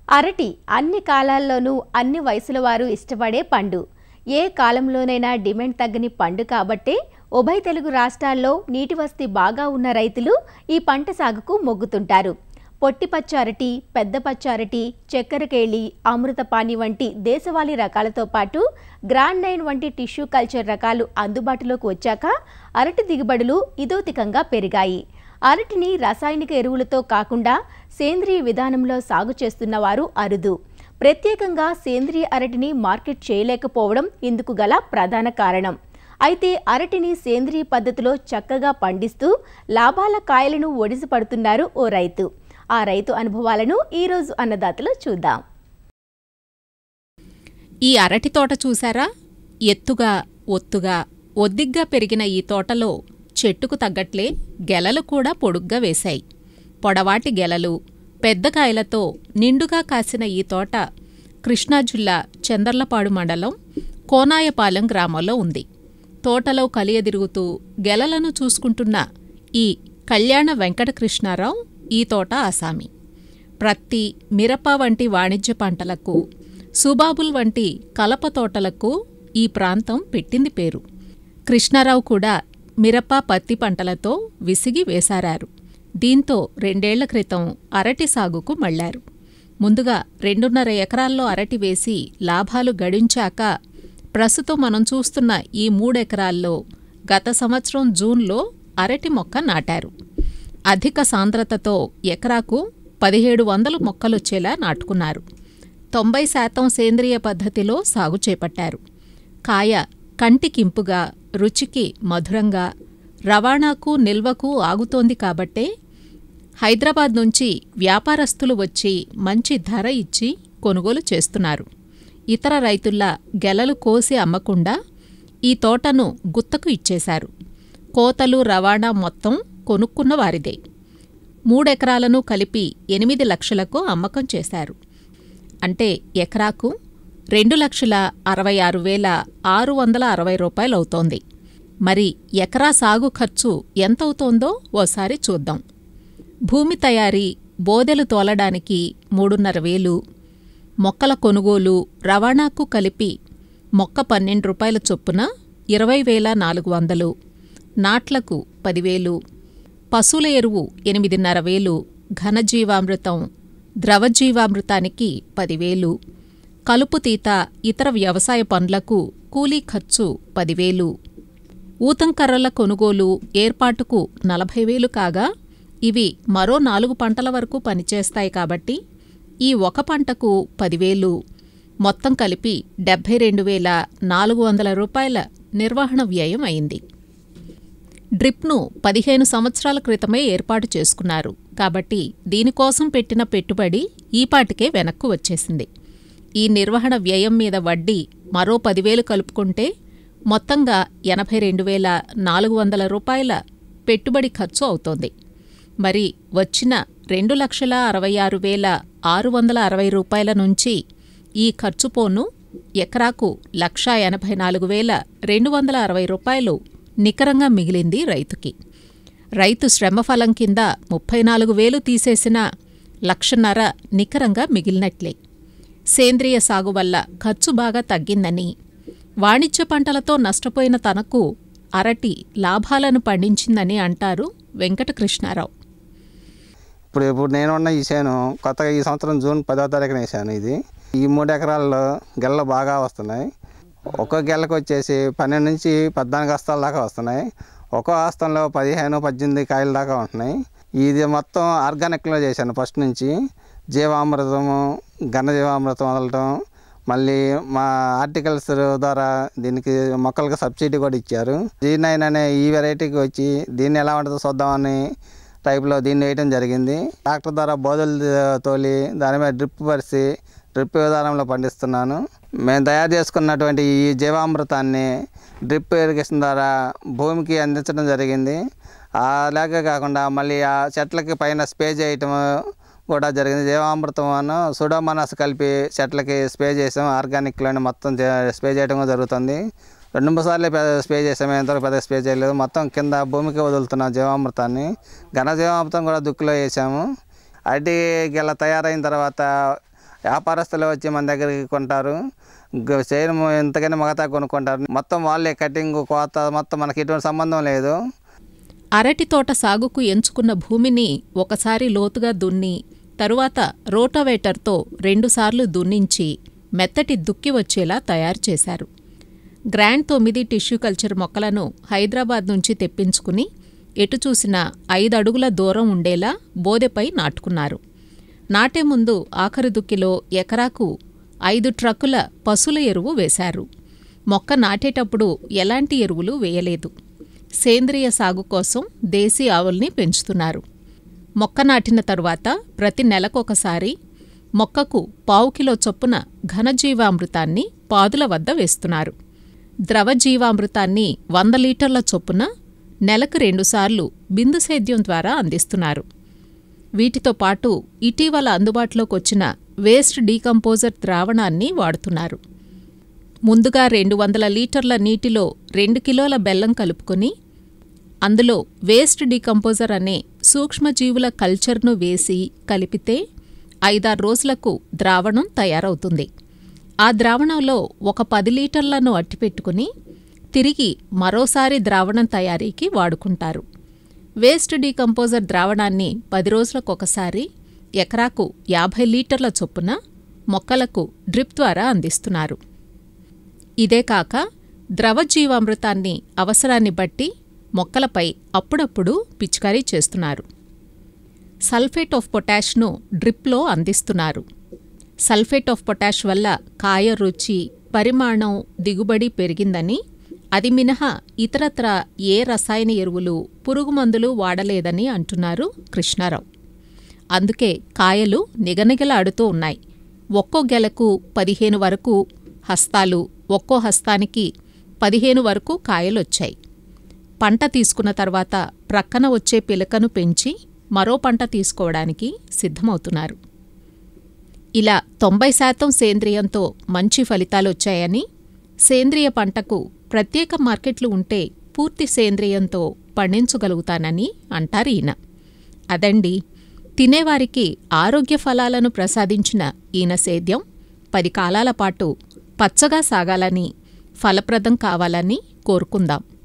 అరటి అన్ని కాలాల్లోనూ అన్ని వయసుల వారు ఇష్టపడే పండు ఏ కాలంలోనైనా డిమాండ్ తగ్గని పండు కాబట్టే ఉభయ తెలుగు రాష్ట్రాల్లో నీటి వసతి బాగా ఉన్న రైతులు ఈ పంట సాగుకు మొగ్గుతుంటారు పొట్టి పచ్చ అరటి పెద్ద పచ్చ అరటి చక్కెరకేళి అమృతపాణి వంటి దేశవాళీ రకాలతో పాటు గ్రాండ్ నైన్ వంటి టిష్యూ కల్చర్ రకాలు అందుబాటులోకి వచ్చాక అరటి దిగుబడులు ఇదోతికంగా పెరిగాయి అరటిని రసాయనిక ఎరువులతో కాకుండా సేంద్రియ విధానంలో సాగు చేస్తున్న వారు అరుదు ప్రత్యేకంగా సేంద్రియ అరటిని మార్కెట్ చేయలేకపోవడం ఇందుకు గల ప్రధాన కారణం అయితే అరటిని సేంద్రియ పద్ధతిలో చక్కగా పండిస్తూ లాభాల కాయలను ఒడిసి పడుతున్నారు ఓ రైతు ఆ రైతు అనుభవాలను ఈరోజు అన్నదాతలో చూద్దాం ఈ అరటి తోట చూశారా ఎత్తుగా ఒత్తుగా ఒద్దిగ్గా పెరిగిన ఈ తోటలో చెట్టుకు తగ్గట్లే గెలలు కూడా పొడుగ్గా వేశాయి పొడవాటి గెలలు పెద్ద కాయలతో నిండుగా కాసిన ఈ తోట కృష్ణా జిల్లా చందర్లపాడు మండలం కోనాయపాలెం గ్రామంలో ఉంది తోటలో కలియదిరుగుతూ గెలలను చూసుకుంటున్న ఈ కళ్యాణ వెంకటకృష్ణారావు ఈ తోట ఆసామి ప్రత్తి మిరప వంటి వాణిజ్య పంటలకు సుబాబుల్ వంటి కలప తోటలకు ఈ ప్రాంతం పెట్టింది పేరు కృష్ణారావు కూడా మిరప పత్తి పంటలతో విసిగి వేసారారు దీంతో రెండేళ్ల క్రితం అరటి సాగుకు మళ్లారు ముందుగా రెండున్నర ఎకరాల్లో అరటి వేసి లాభాలు గడించాక ప్రస్తుతం మనం చూస్తున్న ఈ మూడెకరాల్లో గత సంవత్సరం జూన్లో అరటి మొక్క నాటారు అధిక సాంద్రతతో ఎకరాకు పదిహేడు వందల మొక్కలొచ్చేలా నాటుకున్నారు తొంభై శాతం సేంద్రియ పద్ధతిలో సాగు చేపట్టారు కాయ కంటికింపుగా రుచికి మధురంగా రవాణాకు నిల్వకు ఆగుతోంది కాబట్టే హైదరాబాద్ నుంచి వ్యాపారస్తులు వచ్చి మంచి ధర ఇచ్చి కొనుగోలు చేస్తున్నారు ఇతర రైతుల్లా గెలలు కోసి అమ్మకుండా ఈ తోటను గుత్తకు ఇచ్చేశారు కోతలు రవాణా మొత్తం కొనుక్కున్న వారిదే మూడెకరాలను కలిపి ఎనిమిది లక్షలకు అమ్మకం చేశారు అంటే ఎకరాకు రెండు లక్షల అరవై ఆరు వేల ఆరు వందల అరవై రూపాయలు అవుతోంది మరి ఎకరా సాగు ఖర్చు ఎంతవుతోందో ఓసారి చూద్దాం భూమి తయారీ బోదెలు తోలడానికి మూడున్నర వేలు మొక్కల కొనుగోలు రవాణాకు కలిపి మొక్క పన్నెండు రూపాయల చొప్పున ఇరవై వేల నాలుగు వందలు నాట్లకు పదివేలు పశువుల ఎరువు ఎనిమిదిన్నర వేలు ఘనజీవామృతం ద్రవజీవామృతానికి పదివేలు కలుపు తీత ఇతర వ్యవసాయ పనులకు కూలీ ఖర్చు పదివేలు ఊతంకర్రల కొనుగోలు ఏర్పాటుకు నలభై వేలు కాగా ఇవి మరో నాలుగు పంటల వరకు పనిచేస్తాయి కాబట్టి ఈ ఒక పంటకు పదివేలు మొత్తం కలిపి డెబ్బై రెండు వేల నాలుగు వందల రూపాయల నిర్వహణ వ్యయం అయింది డ్రిప్ను పదిహేను సంవత్సరాల క్రితమే ఏర్పాటు చేసుకున్నారు కాబట్టి దీనికోసం పెట్టిన పెట్టుబడి ఈపాటికే వెనక్కు వచ్చేసింది ఈ నిర్వహణ వ్యయం మీద వడ్డీ మరో పదివేలు కలుపుకుంటే మొత్తంగా ఎనభై రెండు వేల నాలుగు వందల రూపాయల పెట్టుబడి ఖర్చు అవుతోంది మరి వచ్చిన రెండు లక్షల అరవై ఆరు వేల ఆరు వందల అరవై రూపాయల నుంచి ఈ ఖర్చు పోను ఎకరాకు లక్షా ఎనభై నాలుగు వేల రెండు వందల అరవై రూపాయలు నికరంగా మిగిలింది రైతుకి రైతు శ్రమఫలం కింద ముప్పై నాలుగు వేలు తీసేసిన లక్షన్నర నికరంగా మిగిలినట్లే సేంద్రియ సాగు వల్ల ఖర్చు బాగా తగ్గిందని వాణిజ్య పంటలతో నష్టపోయిన తనకు అరటి లాభాలను పండించిందని అంటారు వెంకటకృష్ణారావు ఇప్పుడు ఇప్పుడు నేను ఉన్న ఈ చేను కొత్తగా ఈ సంవత్సరం జూన్ పదో తారీఖున వేసాను ఇది ఈ మూడు ఎకరాల్లో గెల్లలు బాగా వస్తున్నాయి ఒక్కో గెల్లకు వచ్చేసి పన్నెండు నుంచి పద్నాలుగు హస్తాల దాకా వస్తున్నాయి ఒక్కో హస్తంలో పదిహేను పద్దెనిమిది కాయల దాకా ఉంటున్నాయి ఇది మొత్తం ఆర్గానిక్లో చేశాను ఫస్ట్ నుంచి జీవామృతము ఘన జీవామృతం వదలటం మళ్ళీ మా ఆర్టికల్స్ ద్వారా దీనికి మొక్కలకు సబ్సిడీ కూడా ఇచ్చారు జీ నైన్ అనే ఈ వెరైటీకి వచ్చి దీన్ని ఎలా ఉంటుందో చూద్దామని టైప్లో దీన్ని వేయడం జరిగింది ట్రాక్టర్ ద్వారా బోధలు తోలి దాని మీద డ్రిప్ పరిచి డ్రిప్ విధానంలో పండిస్తున్నాను మేము తయారు చేసుకున్నటువంటి ఈ జీవామృతాన్ని డ్రిప్ ఇరిగేషన్ ద్వారా భూమికి అందించడం జరిగింది అలాగే కాకుండా మళ్ళీ ఆ చెట్లకి పైన స్ప్రే చేయటం కూడా జరిగింది జీవామృతం అను సుడోమనాస్ కలిపి చెట్లకి స్ప్రే చేసాం ఆర్గానిక్లోనే మొత్తం చే- స్ప్రే చేయడం కూడా జరుగుతుంది రెండు మూడు సార్లు పెద్ద స్ప్రే చేసాము ఎంతవరకు పెద్ద స్ప్రే చేయలేదు మొత్తం కింద భూమికి వదులుతున్నాం జీవామృతాన్ని ఘన జీవామృతం కూడా దుక్కులో వేసాము అరటి గెల తయారైన తర్వాత వ్యాపారస్తులు వచ్చి మన దగ్గరికి కొంటారు గ- చేను ఎంతకైనా మగతా కొనుక్కుంటారు మొత్తం వాళ్ళే కటింగ్ కోత మొత్తం మనకి ఎటువంటి సంబంధం లేదు అరటి తోట సాగుకు ఎంచుకున్న భూమిని ఒకసారి లోతుగా దున్ని తరువాత రోటోవేటర్తో రెండుసార్లు దున్నించి మెత్తటి దుక్కి వచ్చేలా తయారు చేశారు గ్రాండ్ తొమ్మిది టిష్యూ కల్చర్ మొక్కలను హైదరాబాద్ నుంచి తెప్పించుకుని ఎటు చూసినా ఐదు అడుగుల దూరం ఉండేలా బోదెపై నాటుకున్నారు నాటే ముందు ఆఖరి దుక్కిలో ఎకరాకు ఐదు ట్రక్కుల పశుల ఎరువు వేశారు మొక్క నాటేటప్పుడు ఎలాంటి ఎరువులు వేయలేదు సేంద్రియ సాగు కోసం దేశీ ఆవుల్ని పెంచుతున్నారు మొక్క నాటిన తరువాత ప్రతి నెలకొకసారి మొక్కకు పావు కిలో చొప్పున ఘనజీవామృతాన్ని పాదుల వద్ద వేస్తున్నారు ద్రవ జీవామృతాన్ని వంద లీటర్ల చొప్పున నెలకు రెండుసార్లు బిందు సేద్యం ద్వారా అందిస్తున్నారు వీటితో పాటు ఇటీవల అందుబాటులోకి వచ్చిన వేస్ట్ డీకంపోజర్ ద్రావణాన్ని వాడుతున్నారు ముందుగా రెండు వందల లీటర్ల నీటిలో రెండు కిలోల బెల్లం కలుపుకొని అందులో వేస్ట్ డీకంపోజర్ అనే సూక్ష్మజీవుల కల్చర్ను వేసి కలిపితే ఐదారు రోజులకు ద్రావణం తయారవుతుంది ఆ ద్రావణంలో ఒక పది లీటర్లను అట్టిపెట్టుకుని తిరిగి మరోసారి ద్రావణం తయారీకి వాడుకుంటారు వేస్ట్ డీకంపోజర్ ద్రావణాన్ని పది రోజులకొకసారి ఎకరాకు యాభై లీటర్ల చొప్పున మొక్కలకు డ్రిప్ ద్వారా అందిస్తున్నారు ఇదే కాక ద్రవ జీవామృతాన్ని అవసరాన్ని బట్టి మొక్కలపై అప్పుడప్పుడు పిచికారీ చేస్తున్నారు సల్ఫేట్ ఆఫ్ పొటాష్ను డ్రిప్లో అందిస్తున్నారు సల్ఫేట్ ఆఫ్ పొటాష్ వల్ల కాయ రుచి పరిమాణం దిగుబడి పెరిగిందని అది మినహా ఇతరత్ర ఏ రసాయన ఎరువులు పురుగుమందులు వాడలేదని అంటున్నారు కృష్ణారావు అందుకే కాయలు నిగనిగలాడుతూ ఉన్నాయి ఒక్కో గెలకు పదిహేను వరకు హస్తాలు ఒక్కో హస్తానికి పదిహేను వరకు కాయలొచ్చాయి పంట తీసుకున్న తర్వాత ప్రక్కన వచ్చే పిలకను పెంచి మరో పంట తీసుకోవడానికి సిద్ధమవుతున్నారు ఇలా తొంభై శాతం సేంద్రియంతో మంచి ఫలితాలొచ్చాయని సేంద్రియ పంటకు ప్రత్యేక మార్కెట్లు ఉంటే పూర్తి సేంద్రియంతో పండించగలుగుతానని అంటారు ఈయన అదండి తినేవారికి ఆరోగ్య ఫలాలను ప్రసాదించిన ఈయన సేద్యం పది కాలాల పాటు పచ్చగా సాగాలని ఫలప్రదం కావాలని కోరుకుందాం